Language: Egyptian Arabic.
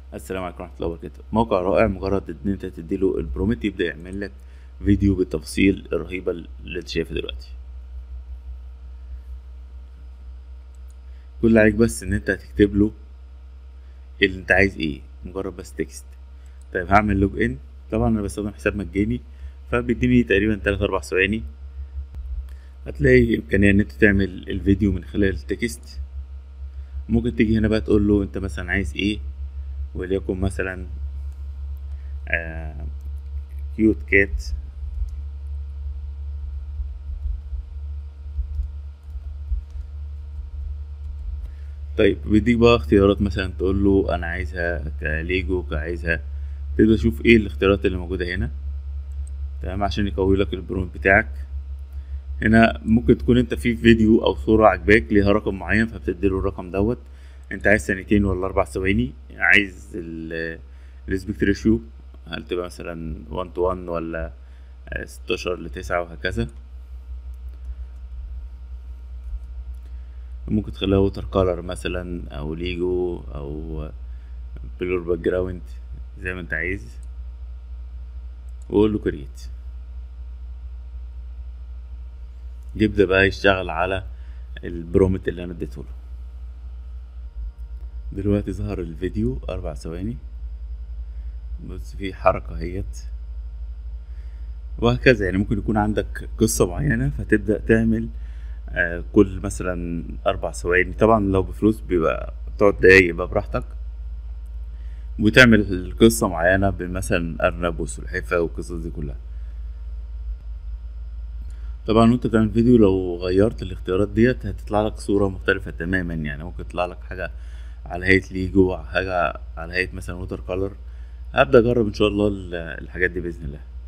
السلام عليكم ورحمه الله وبركاته موقع رائع مجرد ان انت تديله البرومت يبدا يعمل لك فيديو بالتفاصيل الرهيبه اللي انت شايفها دلوقتي كل اللي عليك بس ان انت هتكتب له اللي انت عايز ايه مجرد بس تكست طيب هعمل لوج ان طبعا انا بستخدم حساب مجاني فبيديني تقريبا 3 4 ثواني هتلاقي امكانيه ان انت تعمل الفيديو من خلال التكست ممكن تيجي هنا بقى تقول له انت مثلا عايز ايه وليكن مثلا آه كيوت كات طيب بيديك بقى اختيارات مثلا تقول له انا عايزها كليجو كعايزها تقدر تشوف ايه الاختيارات اللي موجوده هنا تمام عشان يقوي لك البرومت بتاعك هنا ممكن تكون انت في فيديو او صوره عجباك ليها رقم معين فبتديله الرقم دوت انت عايز ثانيتين ولا اربع ثواني عايز الاسبكت ريشيو هل تبقى مثلا 1 تو 1 ولا ستاشر لتسعة وهكذا ممكن تخليها ووتر كولر مثلا او ليجو او بلور باك جراوند زي ما انت عايز وقول له كريت يبدأ بقى يشتغل على البرومت اللي انا اديته له دلوقتي ظهر الفيديو اربع ثواني بص في حركة اهيت وهكذا يعني ممكن يكون عندك قصة معينة فتبدأ تعمل آه كل مثلا أربع ثواني طبعا لو بفلوس بيبقى تقعد دقايق بقى براحتك وتعمل قصة معينة بمثلا أرنب والسلحفاة والقصص دي كلها طبعا وانت بتعمل فيديو لو غيرت الاختيارات ديت هتطلع لك صورة مختلفة تماما يعني ممكن يطلع لك حاجة على هيئة ليجو حاجة على هيئة مثلا ووتر كولر هبدأ أجرب إن شاء الله الحاجات دي بإذن الله